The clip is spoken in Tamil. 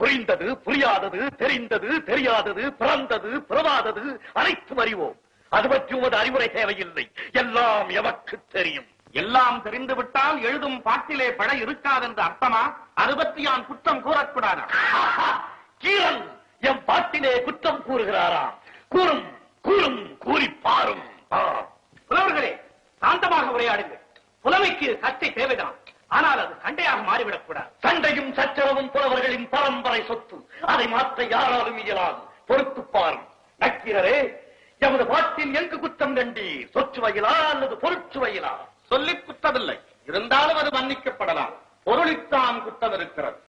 புரிந்தது புரியாதது தெரிந்தது தெரியாதது பிறந்தது பிறவாதது அனைத்தும் அறிவோம் அது பற்றி உமது அறிவுரை தேவையில்லை எல்லாம் எமக்கு தெரியும் எல்லாம் தெரிந்து விட்டால் எழுதும் பாட்டிலே பழ இருக்காதென்று அர்த்தமா அது பற்றி நான் குற்றம் கூறக்கூடாதா ஆஹா! கீரன் எம் பாட்டிலே குற்றம் கூறுகிறாராம் கூறும் கூறும் கூறி பாரும் ஆ. புலவர்களே சாந்தமாக உரையாடுங்கள் புலமைக்கு சர்ச்சை தேவைதான் ஆனால் அது சண்டையாக மாறிவிடக் கூடாது சண்டையும் சச்சரவும் புலவர்களின் பரம்பரை சொத்து அதை மாற்ற யாராலும் இயலாது பொறுத்து பாரும் நக்கீரரே எமது பாட்டில் எங்கு குற்றம் கண்டீர் சொற்றுவையிலா அல்லது பொருட்சுவையிலா சொல்லிக் குற்றமில்லை இருந்தாலும் அது மன்னிக்கப்படலாம் பொருளித்தான் குற்றம் இருக்கிறது